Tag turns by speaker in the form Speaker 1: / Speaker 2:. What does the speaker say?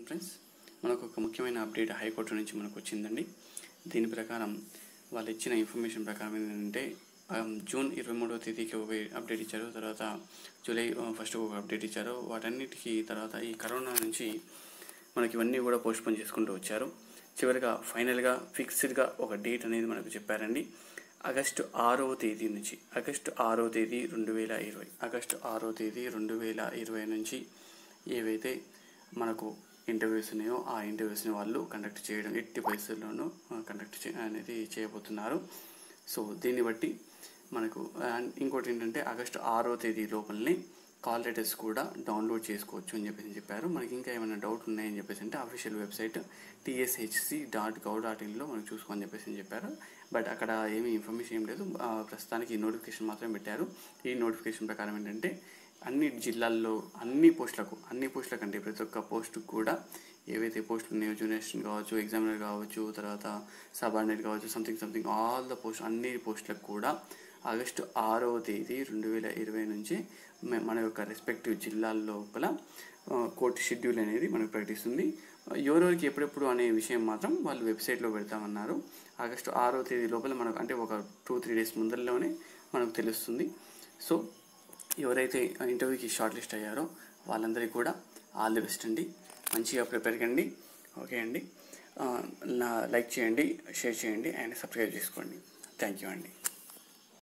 Speaker 1: friends మనకు ఒక ముఖ్యమైన అప్డేట్ హైకోర్టు నుంచి మనకు వచ్చిందండి దీని ప్రకారం వాళ్ళు ఇచ్చిన ఇన్ఫర్మేషన్ ప్రకారం ఏంటంటే ఆ, జూన్ ఇరవై మూడవ తేదీకి ఒక అప్డేట్ ఇచ్చారు తర్వాత జూలై ఫస్ట్ ఒక అప్డేట్ ఇచ్చారు వాటన్నిటికీ తర్వాత ఈ కరోనా నుంచి మనకి ఇవన్నీ కూడా పోస్ట్పోన్ చేసుకుంటూ వచ్చారు చివరిగా ఫైనల్గా ఫిక్స్డ్గా ఒక డేట్ అనేది మనకు చెప్పారండి ఆగస్టు ఆరవ తేదీ నుంచి ఆగస్టు ఆరవ తేదీ రెండు వేల ఇరవై ఆగస్టు ఆరవ తేదీ రెండు వేల ఇరవై నుంచి ఏవైతే మనకు ఇంటర్వ్యూస్ ఉన్నాయో ఆ ఇంటర్వ్యూస్ని వాళ్ళు కండక్ట్ చేయడం ఎట్టి పరిస్థితుల్లోనూ కండక్ట్ చే అనేది చేయబోతున్నారు సో దీన్ని బట్టి మనకు అండ్ ఇంకోటి ఏంటంటే ఆగస్టు ఆరో తేదీ లోపలనే కాల్ లెటర్స్ కూడా డౌన్లోడ్ చేసుకోవచ్చు అని చెప్పేసి చెప్పారు మనకి ఇంకా ఏమైనా డౌట్ ఉన్నాయని చెప్పేసి అంటే official website TSHC dot gov dot ఇన్లో మనకు చూసుకోని చెప్పేసి చెప్పారు బట్ అక్కడ ఏమీ ఇన్ఫర్మేషన్ ఏం లేదు ఆ, ప్రస్తుతానికి ఈ నోటిఫికేషన్ మాత్రమే పెట్టారు ఈ నోటిఫికేషన్ ప్రకారం ఏంటంటే అన్ని జిల్లాల్లో అన్ని పోస్టులకు అన్ని పోస్టులకు అంటే ప్రతి ఒక్క పోస్టుకు కూడా ఏవైతే పోస్టులు ఉన్నాయో జూనియర్ అసిస్టెంట్ కావచ్చు ఎగ్జామినర్ కావచ్చు తర్వాత సబార్డినేట్ కావచ్చు something something all the post అన్ని పోస్టులకు కూడా ఆగస్టు ఆరవ తేదీ రెండు వేల ఇరవై నుంచి మ- మన యొక్క రెస్పెక్టివ్ జిల్లాల లోపల ఆ, కోర్టు షెడ్యూల్ అనేది మనకు ప్రకటిస్తుంది ఎవరెవరికి ఎప్పుడెప్పుడు అనే విషయం మాత్రం వాళ్ళు వెబ్సైట్లో పెడతామన్నారు ఆగస్టు ఆరో తేదీ లోపల మనకు అంటే ఒక టూ త్రీ డేస్ ముందరలోనే మనకు తెలుస్తుంది సో ఎవరైతే ఇంటర్వ్యూకి షార్ట్ లిస్ట్ అయ్యారో వాళ్ళందరికీ కూడా ఆల్ ది బెస్ట్ అండి మంచిగా ప్రిపేర్ కండి ఓకే అండి ఆ, నా లైక్ చేయండి షేర్ చేయండి అండ్ సబ్స్క్రైబ్ చేసుకోండి థ్యాంక్ యూ అండి